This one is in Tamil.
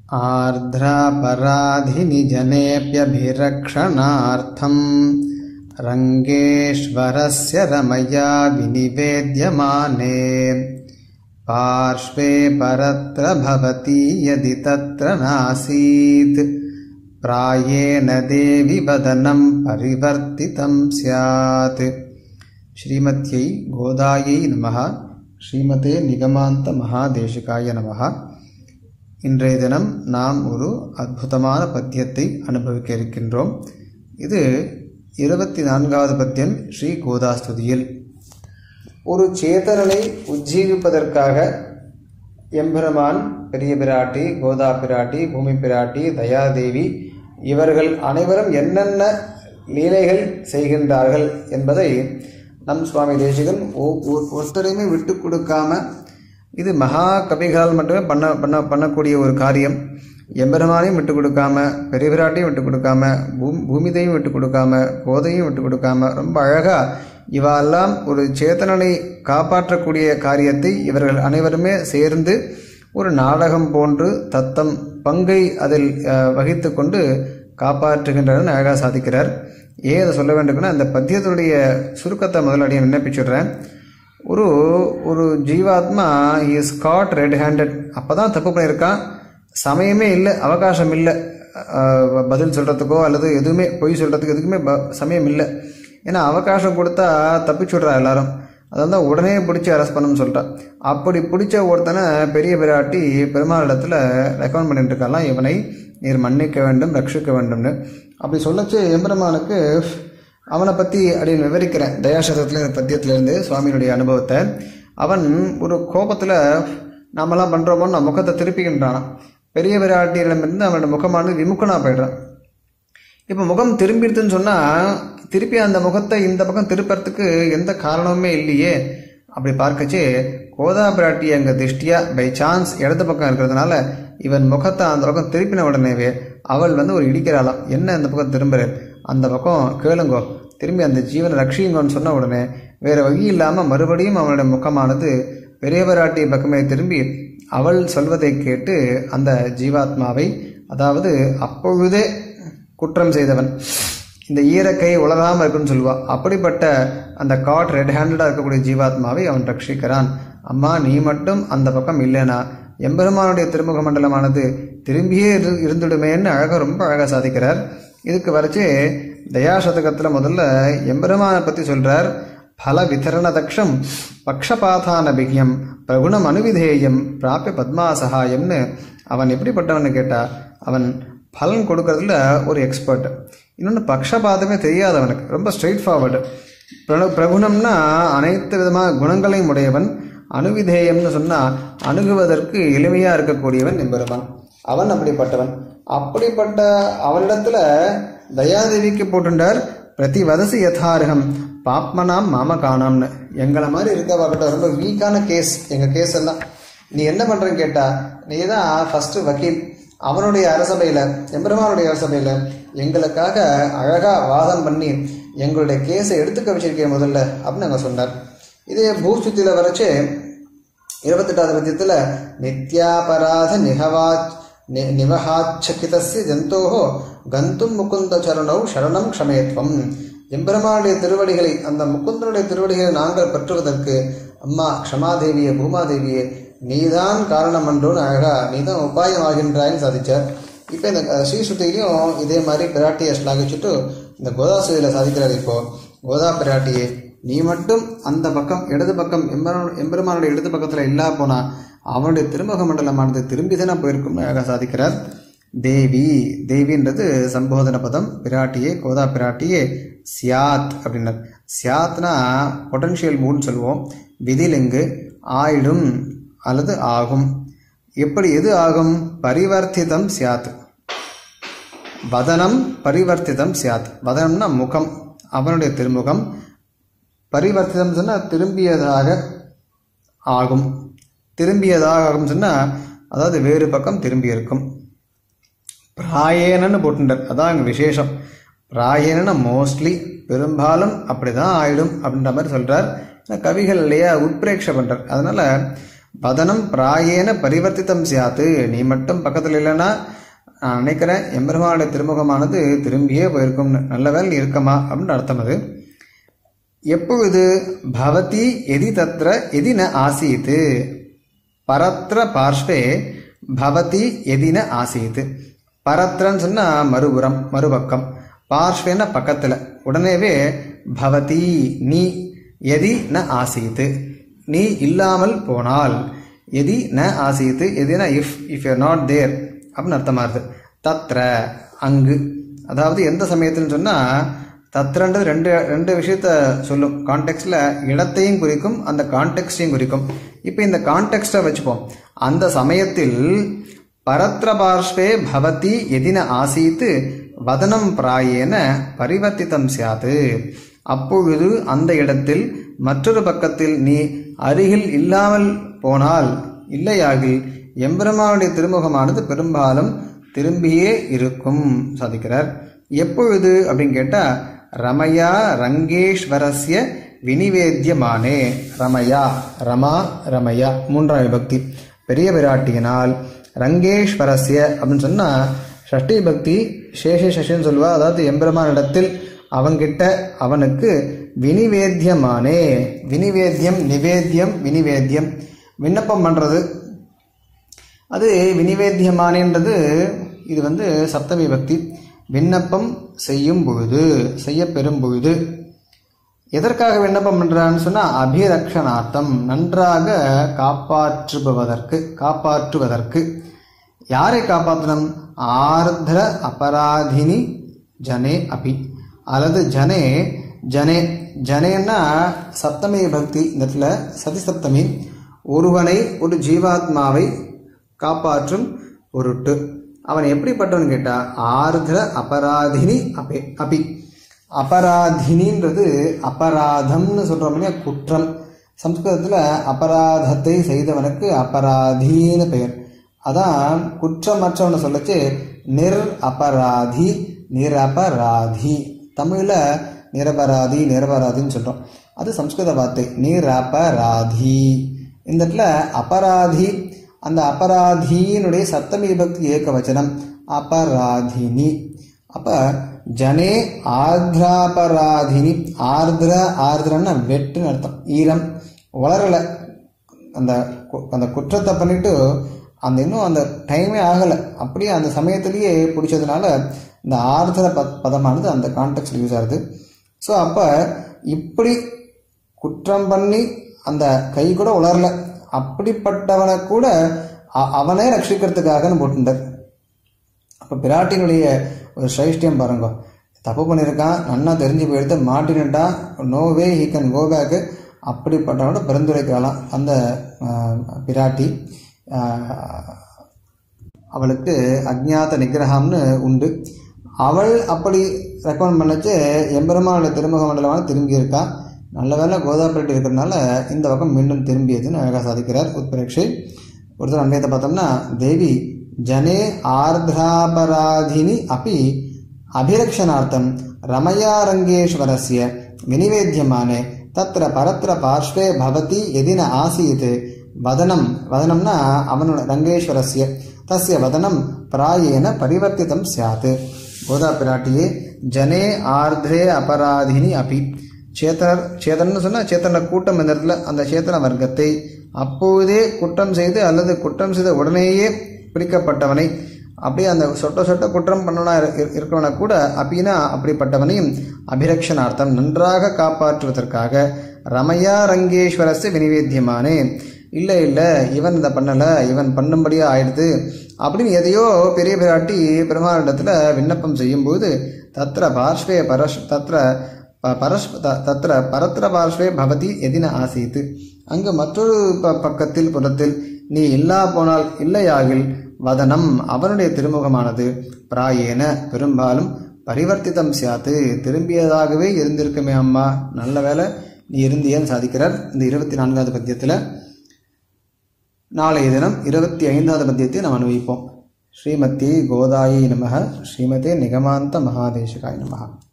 आर्द्रापराधिनि जनेऽप्यभिरक्षणार्थम् रङ्गेश्वरस्य रमया विनिवेद्यमाने पार्श्वे परत्र भवति यदि तत्र नासीत् प्रायेण देवि वदनं परिवर्तितं स्यात् श्रीमत्यै गोदायै नमः ஸ்ரீமதே நிகமாந்த மகாதேசிகாய நமஹா இன்றைய தினம் நாம் ஒரு அற்புதமான பத்தியத்தை அனுபவிக்க இருக்கின்றோம் இது இருபத்தி நான்காவது பத்தியம் ஸ்ரீ கோதாஸ்துதியில் ஒரு சேதனனை உஜ்ஜீவிப்பதற்காக எம்பெருமான் பெரிய பிராட்டி கோதா பிராட்டி பூமி பிராட்டி தயாதேவி இவர்கள் அனைவரும் என்னென்ன லீலைகள் செய்கின்றார்கள் என்பதை நம் சுவாமி தேசிகன் ஒருத்தரையுமே விட்டு கொடுக்காம இது மகா கவிகளால் மட்டுமே பண்ண பண்ண பண்ணக்கூடிய ஒரு காரியம் எம்பெருமானையும் விட்டு கொடுக்காம பெரிய பிராட்டையும் விட்டு கொடுக்காம பூம் பூமிதையும் விட்டு கொடுக்காம கோதையும் விட்டு கொடுக்காம ரொம்ப அழகாக இவெல்லாம் ஒரு சேத்தனனை காப்பாற்றக்கூடிய காரியத்தை இவர்கள் அனைவருமே சேர்ந்து ஒரு நாடகம் போன்று தத்தம் பங்கை அதில் வகித்து கொண்டு காப்பாற்றுகின்றனர் அழகாக சாதிக்கிறார் ஏன் அதை சொல்ல வேண்டும்னா அந்த பத்தியத்துடைய சுருக்கத்தை முதல்ல அடியை விண்ணப்பிச்சுடுறேன் ஒரு ஒரு ஜீவாத்மா இஸ் காட் ரெட் ஹேண்டட் அப்போ தான் தப்பு பண்ணியிருக்கான் சமயமே இல்லை அவகாசம் இல்லை பதில் சொல்கிறதுக்கோ அல்லது எதுவுமே பொய் சொல்கிறதுக்கு எதுக்குமே ப சமயம் இல்லை ஏன்னா அவகாசம் கொடுத்தா தப்பிச்சுடுறா எல்லாரும் அதான் உடனே பிடிச்சி அரெஸ்ட் பண்ணணும்னு சொல்லிட்டா அப்படி பிடிச்ச ஒருத்தனை பெரிய பிராட்டி பெருமாள் இடத்துல ரெக்கமெண்ட் பண்ணிட்டு இருக்கலாம் இவனை நீர் மன்னிக்க வேண்டும் ரட்சிக்க வேண்டும்னு அப்படி சொல்லச்சு எம்பெருமானுக்கு அவனை பற்றி அப்படின்னு விவரிக்கிறேன் தயாசதத்தில் பத்தியத்திலேருந்து சுவாமியினுடைய அனுபவத்தை அவன் ஒரு கோபத்தில் நாமெல்லாம் பண்ணுறோமோ நான் முகத்தை திருப்பிக்கின்றானான் பெரிய விராட்டியிடமிருந்து அவனோட முகமானது விமுக்கனாக போயிடுறான் இப்போ முகம் திரும்பிடுதுன்னு சொன்னால் திருப்பி அந்த முகத்தை இந்த பக்கம் திருப்பறதுக்கு எந்த காரணமுமே இல்லையே அப்படி பார்க்கச்சு கோதா பிராட்டி அங்கே திருஷ்டியாக பை சான்ஸ் இடது பக்கம் இருக்கிறதுனால இவன் முகத்தை அந்த பக்கம் திருப்பின உடனேவே அவள் வந்து ஒரு இடிக்கிறாளாம் என்ன அந்த பக்கம் திரும்புற அந்த பக்கம் கேளுங்கோ திரும்பி அந்த ஜீவனை ரட்சியுங்கன்னு சொன்ன உடனே வேறு வழி இல்லாமல் மறுபடியும் அவனுடைய முகமானது பெரிய பிராட்டி பக்கமே திரும்பி அவள் சொல்வதை கேட்டு அந்த ஜீவாத்மாவை அதாவது அப்பொழுதே குற்றம் செய்தவன் இந்த ஈரக்கை உலகாமல் இருக்குன்னு சொல்லுவா அப்படிப்பட்ட அந்த காட் ரெட் ஹேண்டடாக இருக்கக்கூடிய ஜீவாத்மாவை அவன் ரட்சிக்கிறான் அம்மா நீ மட்டும் அந்த பக்கம் இல்லைனா எம்பெருமானுடைய திருமுக மண்டலமானது திரும்பியே இரு இருந்துடுமேன்னு அழகாக ரொம்ப அழகாக சாதிக்கிறார் இதுக்கு வரைச்சு தயாசதகத்தில் முதல்ல எம்பெருமானை பற்றி சொல்கிறார் பல விதரண தக்ஷம் பக்ஷபாதான பிகியம் பிரகுணம் அனுவிதேயம் பிராப்பிய பத்மா சகாயம்னு அவன் எப்படிப்பட்டவன்னு கேட்டா அவன் பலன் கொடுக்கறதுல ஒரு எக்ஸ்பர்ட் இன்னொன்று பக்ஷபாதமே தெரியாதவனுக்கு ரொம்ப ஸ்ட்ரெயிட் ஃபார்வர்டு பிர பிரகுணம்னா அனைத்து விதமான குணங்களையும் உடையவன் அணுவிதேயம்னு சொன்னால் அணுகுவதற்கு எளிமையாக இருக்கக்கூடியவன் என்பவன் அவன் அப்படிப்பட்டவன் அப்படிப்பட்ட அவனிடத்துல தயாதேவிக்கு போட்டுண்டார் பிரதி வதசி யதாரகம் பாப்மனாம் மாம காணாம்னு எங்களை மாதிரி இருக்கவாக்கிட்ட ரொம்ப வீக்கான கேஸ் எங்கள் கேஸ் எல்லாம் நீ என்ன பண்ணுறேன்னு கேட்டா நீ தான் ஃபஸ்ட்டு வக்கீல் அவனுடைய அரசபையில் எம்பெருமானுடைய அரசபையில் எங்களுக்காக அழகாக வாதம் பண்ணி எங்களுடைய கேஸை எடுத்துக்க வச்சிருக்கேன் முதல்ல அப்படின்னு அங்கே சொன்னார் இதே பூஸ்துத்தியில் வரைச்சு இருபத்தெட்டாவது பத்தியத்தில் நித்யாபராத நிகவாச் நிவஹாச்சகிதஸ்ய ஜந்தோஹோ கந்தும் முகுந்த சரணௌ சரணம் க்ஷமேத்வம் எம்பெருமானுடைய திருவடிகளை அந்த முகுந்தனுடைய திருவடிகளை நாங்கள் பெற்றுவதற்கு அம்மா க்ஷமாதேவியே பூமாதேவியே நீதான் காரணம் என்றோன்னு அழகா நீதான் உபாயம் ஆகின்றாயின்னு சாதிச்சார் இப்போ இந்த ஸ்ரீஸ்ருதியிலையும் இதே மாதிரி பிராட்டியை ஸ்லாகிச்சுட்டு இந்த கோதாசுதியில் சாதிக்கிறார் இப்போ கோதா பிராட்டியே நீ மட்டும் அந்த பக்கம் இடது பக்கம் எம்பெருமான் எம்பெருமானுடைய இடது பக்கத்தில் இல்லா போனா அவனுடைய திருமுக மண்டலமானது திரும்பி தானே போயிருக்கும்னு அழகாக சாதிக்கிறார் தேவி தேவின்றது சம்போதன பதம் பிராட்டியே கோதா பிராட்டியே சியாத் அப்படின்னார் சியாத்னா பொட்டன்ஷியல் மூட்னு சொல்லுவோம் விதிலிங்கு ஆயிடும் அல்லது ஆகும் எப்படி எது ஆகும் பரிவர்த்திதம் சியாத் வதனம் பரிவர்த்திதம் சியாத் வதனம்னா முகம் அவனுடைய திருமுகம் பரிவர்த்திதம் சொன்னால் திரும்பியதாக ஆகும் திரும்பியதாக ஆகும் சொன்னால் அதாவது வேறு பக்கம் திரும்பி இருக்கும் பிராயேனன்னு போட்டுட்டார் அதான் அங்கே விசேஷம் பிராயேன மோஸ்ட்லி பெரும்பாலும் அப்படி தான் ஆயிடும் அப்படின்ற மாதிரி சொல்கிறார் கவிகள் இல்லையா உட்பிரேட்சை பண்ணுறார் அதனால் வதனம் பிராயேன பரிவர்த்தித்தம் சியாத்து நீ மட்டும் பக்கத்தில் இல்லைன்னா நான் நினைக்கிறேன் எம்பெருமானுடைய திருமுகமானது திரும்பியே போயிருக்கும் நல்ல வேலை இருக்கமா அப்படின்னு அர்த்தம் அது எப்பொழுது பவதி எதி தத்ர எதி ந ஆசீத் பரத்ர பார்ஷ்வே பவதி எதி ந ஆசீத் பரத்ரன்னு சொன்னால் மறுபுறம் மறுபக்கம் பார்ஷ்வேன பக்கத்தில் உடனேவே பவதி நீ எதி ந ஆசீத் நீ இல்லாமல் போனால் எதி ந ஆசீத் எதினா if if you're not there அப்படின்னு அர்த்தமாகுது தத்ர அங்கு அதாவது எந்த சமயத்துன்னு சொன்னால் தத்ரன்றது ரெண்டு ரெண்டு விஷயத்த சொல்லும் கான்டெக்ட்ல இடத்தையும் குறிக்கும் அந்த கான்டெக்ட்டையும் குறிக்கும் இப்போ இந்த கான்டெக்ட்டை வச்சுப்போம் அந்த சமயத்தில் பரத்ர பார்ஷ்வே பவதி எதின ஆசீத்து வதனம் பிராயேன பரிவர்த்தித்தம் சியாது அப்பொழுது அந்த இடத்தில் மற்றொரு பக்கத்தில் நீ அருகில் இல்லாமல் போனால் இல்லையாகில் எம்பெருமானுடைய திருமுகமானது பெரும்பாலும் திரும்பியே இருக்கும் சாதிக்கிறார் எப்பொழுது அப்படின்னு கேட்டால் ரமயா ரங்கேஸ்வரஸ்ய வினிவேத்தியமானே ரமயா ரமா ரமயா மூன்றாம் விபக்தி பெரிய பிராட்டியினால் ரங்கேஸ்வரஸ்ய அப்படின்னு சொன்னால் ஷஷ்டி பக்தி சேஷ சஷின்னு சொல்லுவா அதாவது எம்பெருமான் இடத்தில் அவங்கிட்ட அவனுக்கு வினிவேத்தியமானே வினிவேத்தியம் நிவேத்தியம் வினிவேத்தியம் விண்ணப்பம் பண்ணுறது அது வினிவேத்தியமானேன்றது இது வந்து சப்தமி பக்தி விண்ணப்பம் செய்யும் பொழுது செய்ய பெறும் பொழுது எதற்காக விண்ணப்பம் பண்ணுறான்னு சொன்னால் அபிரக்ஷணார்த்தம் நன்றாக காப்பாற்றுபவதற்கு காப்பாற்றுவதற்கு யாரை காப்பாற்றணும் ஆர்திர அபராதினி ஜனே அபி அல்லது ஜனே ஜனே ஜனேன்னா சப்தமி பக்தி இந்த இடத்துல சதி சப்தமி ஒருவனை ஒரு ஜீவாத்மாவை காப்பாற்றும் பொருட்டு அவன் எப்படிப்பட்டவன் கேட்டா ஆர்திர அபராதினி அபே அபி அபராதினின்றது அபராதம்னு சொல்றோம் இல்லையா குற்றம் சம்ஸ்கிருதத்தில் அபராதத்தை செய்தவனுக்கு அபராதின்னு பெயர் அதான் குற்றமற்றவனை சொல்லச்சு நிர் அபராதி நிரபராதி தமிழில் நிரபராதி நிரபராதின்னு சொல்கிறோம் அது சம்ஸ்கிருத வார்த்தை நிரபராதி இந்த இடத்துல அபராதி அந்த அபராதியினுடைய சப்தமி பக்தி ஏக வச்சனம் அபராதினி அப்ப ஜனே ஆர்திராபராதினி ஆர்திர ஆர்திரன்னா வெட்டுன்னு அர்த்தம் ஈரம் வளரல அந்த கு- அந்த குற்றத்தை பண்ணிட்டு அந்த இன்னும் அந்த டைமே ஆகலை அப்படியே அந்த சமயத்திலேயே பிடிச்சதுனால இந்த ஆர்திர பத் பதமானது அந்த கான்டெக்ட் யூஸ் ஆகுது ஸோ அப்போ இப்படி குற்றம் பண்ணி அந்த கை கூட உலரல அப்படிப்பட்டவனை கூட அ- அவனே ரட்சிக்கிறதுக்காகன்னு போட்டுட்டார் அப்போ பிராட்டினுடைய ஒரு சிரேஷ்டியம் பாருங்க தப்பு பண்ணியிருக்கான் நன்னா தெரிஞ்சு போயிடுத்து மாட்டினுட்டா no way he can go back அப்படிப்பட்டவனோட பரிந்துரைக்கிறாளாம் அந்த ஆஹ், பிராட்டி ஆஹ், அவளுக்கு அஜ்ஞாத நிகிரகம்னு உண்டு அவள் அப்படி ரெக்கமெண்ட் பண்ணச்சு எம்பெருமானோட திருமுக மண்டலமான திரும்பி இருக்கா நல்ல வேளை கோதாபுரட்டி இருக்கிறதுனால இந்த பக்கம் மீண்டும் திரும்பியதுன்னு அழகாக சாதிக்கிறார் உத்பிரேக்ஷை ஒருத்தர் அன்றையத்தை பார்த்தோம்னா தேவி ஜனே ஆர்திராபராதினி அப்பி அபிரக்ஷணார்த்தம் ரமயாரங்கேஸ்வரஸ்ய வினிவேத்தியமானே தத்திர பரத்திர பார்ஷ்வே பவதி எதின ஆசீத் வதனம் வதனம்னா அவனோட ரங்கேஸ்வரஸ்ய தஸ்ய வதனம் பிராயேன பரிவர்த்திதம் சியாத் கோதா பிராட்டியே ஜனே ஆர்திரே அபராதினி அபி சேத்தனர் சேத்தன்னு சொன்னால் சேத்தன கூட்டம் இந்த இடத்துல அந்த சேத்தன வர்க்கத்தை அப்போதே குற்றம் செய்து அல்லது குற்றம் செய்த உடனேயே பிடிக்கப்பட்டவனை அப்படியே அந்த சொட்ட சொட்ட குற்றம் பண்ணனா இருக்கிறவனை கூட அப்படின்னா அப்படிப்பட்டவனையும் அபிரக்ஷனார்த்தம் நன்றாக காப்பாற்றுவதற்காக ரமயா ரங்கேஸ்வரஸ்ய வினிவேத்தியமானே இல்லை இல்லை இவன் இதை பண்ணலை இவன் பண்ணும்படியா ஆயிடுது அப்படின்னு எதையோ பெரிய பிராட்டி பெருமாளிடத்தில் விண்ணப்பம் செய்யும்போது தத்திர பார்ஷ்வே பரஷ் தத்திர ப- பரஷ் த- தத்திர பரத்திர பார்ஷ்வே பவதி எதின ஆசீத்து அங்கு மற்றொரு ப- பக்கத்தில் புறத்தில் நீ இல்லா போனால் இல்லையாகில் வதனம் அவனுடைய திருமுகமானது பிராயேன பெரும்பாலும் பரிவர்த்திதம் சியாத்து திரும்பியதாகவே இருந்திருக்குமே அம்மா நல்ல வேளை நீ இருந்தியன்னு சாதிக்கிறார் இந்த இருபத்தி நான்காவது பத்தியத்தில் நாளைய தினம் இருபத்தி ஐந்தாவது பத்தியத்தை நாம் அனுபவிப்போம் ஸ்ரீமதி கோதாயி நமக ஸ்ரீமதே நிகமாந்த மகாதேசிகாய் நமக